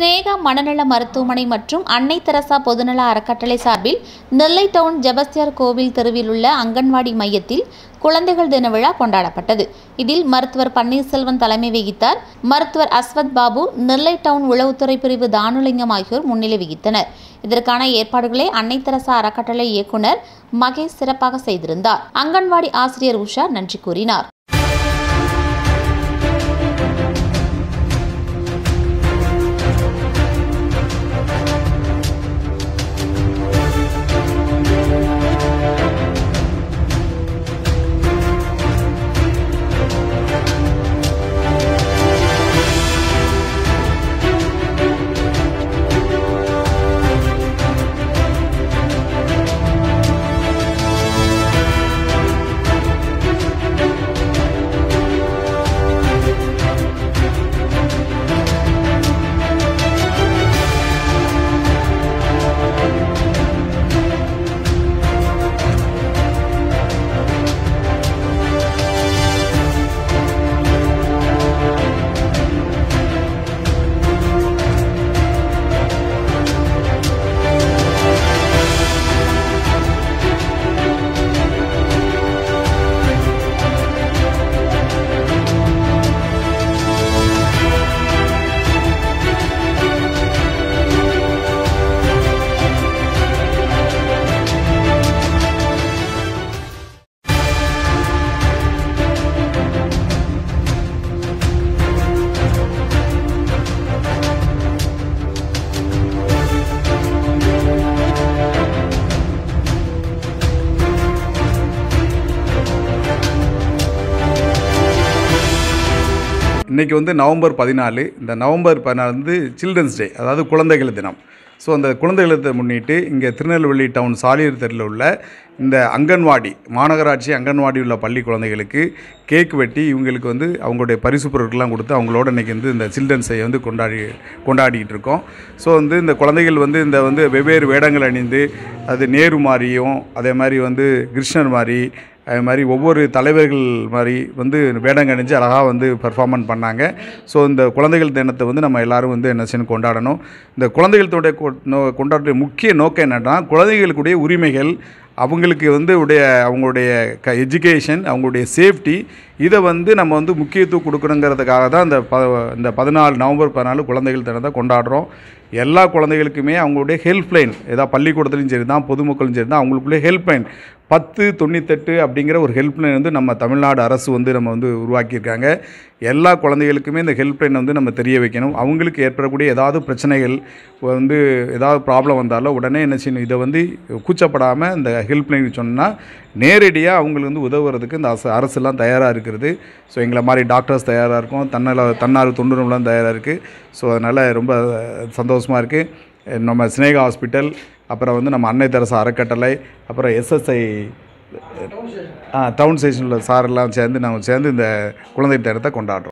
ஸ்னேகா மனநல மருத்துவமனை மற்றும் அன்னை தெரசா பொதுநல அறக்கட்டளை சார்பில் நெல்லை டவுன் ஜெபஸ்தியார் கோவில் தெருவில் உள்ள அங்கன்வாடி மையத்தில் குழந்தைகள் தின விழா கொண்டாடப்பட்டது இதில் மருத்துவர் பன்னீர்செல்வம் தலைமை வகித்தார் மருத்துவர் அஸ்வத் பாபு நெல்லை டவுன் உளவுத்துறை பிரிவு தானுலிங்கம் ஆகியோர் முன்னிலை வகித்தனர் இதற்கான ஏற்பாடுகளை அன்னை தெரசா அறக்கட்டளை இயக்குனர் மகேஷ் சிறப்பாக செய்திருந்தார் அங்கன்வாடி ஆசிரியர் உஷா நன்றி கூறினார் இன்றைக்கி வந்து நவம்பர் பதினாலு இந்த நவம்பர் பதினாலு வந்து சில்ட்ரன்ஸ் டே அதாவது குழந்தைகள் தினம் ஸோ அந்த குழந்தைகள் தினத்தை முன்னிட்டு இங்கே திருநெல்வேலி டவுன் சாலியர் தெருவில் உள்ள இந்த அங்கன்வாடி மாநகராட்சி அங்கன்வாடி உள்ள பள்ளி குழந்தைகளுக்கு கேக் வெட்டி இவங்களுக்கு வந்து அவங்களுடைய பரிசு பொருட்கள்லாம் கொடுத்து அவங்களோட இன்றைக்கி வந்து இந்த சில்ட்ரன்ஸ் டே வந்து கொண்டாடி கொண்டாடிக்கிட்டு இருக்கோம் ஸோ வந்து இந்த குழந்தைகள் வந்து இந்த வந்து வெவ்வேறு வேடங்கள் அணிந்து அது நேரு மாதிரியும் அதே மாதிரி வந்து கிருஷ்ணர் மாதிரி அது மாதிரி ஒவ்வொரு தலைவர்கள் மாதிரி வந்து வேடங்க அணிஞ்சு அழகாக வந்து பெர்ஃபார்மன்ஸ் பண்ணாங்க ஸோ இந்த குழந்தைகள் தினத்தை வந்து நம்ம எல்லாரும் வந்து என்ன செய்யணும் கொண்டாடணும் இந்த குழந்தைகளுடைய கொண்டாடுற முக்கிய நோக்கம் என்னன்னா குழந்தைகளுக்குடைய உரிமைகள் அவங்களுக்கு வந்து உடைய அவங்களுடைய க எஜுகேஷன் அவங்களுடைய சேஃப்டி இதை வந்து நம்ம வந்து முக்கியத்துவம் கொடுக்கணுங்கிறதுக்காக தான் இந்த ப இந்த பதினாலு நவம்பர் பதினாலு குழந்தைகள் தினத்தை கொண்டாடுறோம் எல்லா குழந்தைகளுக்குமே அவங்களுடைய ஹெல்ப்லைன் ஏதாவது பள்ளிக்கூடத்துலையும் சரி தான் பொதுமக்களும் சரி தான் அவங்களுக்குள்ளே ஹெல்ப்லைன் பத்து தொண்ணூத்தெட்டு அப்படிங்கிற ஒரு ஹெல்ப்லைன் வந்து நம்ம தமிழ்நாடு அரசு வந்து நம்ம வந்து உருவாக்கியிருக்காங்க எல்லா குழந்தைகளுக்குமே இந்த ஹெல்ப்லைன் வந்து நம்ம தெரிய வைக்கணும் அவங்களுக்கு ஏற்படக்கூடிய ஏதாவது பிரச்சனைகள் வந்து ஏதாவது ப்ராப்ளம் வந்தாலும் உடனே என்ன செய்யணும் இதை வந்து கூச்சப்படாமல் இந்த ஹெல்ப்லைன் சொன்னால் நேரடியாக அவங்களுக்கு வந்து உதவுறதுக்கு இந்த அரசு அரசுலாம் தயாராக இருக்கிறது ஸோ எங்களை மாதிரி டாக்டர்ஸ் தயாராக இருக்கும் தன்னால் தன்னார்வ தொண்டுலாம் தயாராக இருக்குது ஸோ அதனால் ரொம்ப சந்தோஷமாக இருக்குது நம்ம ஸ்னேகா ஹாஸ்பிட்டல் அப்புறம் வந்து நம்ம அன்னை தெரசா அறக்கட்டளை அப்புறம் எஸ்எஸ்ஐ டவுன் ஸ்டேஷனில் சாரெல்லாம் சேர்ந்து நாங்கள் சேர்ந்து இந்த குழந்தை தினத்தை கொண்டாடுறோம்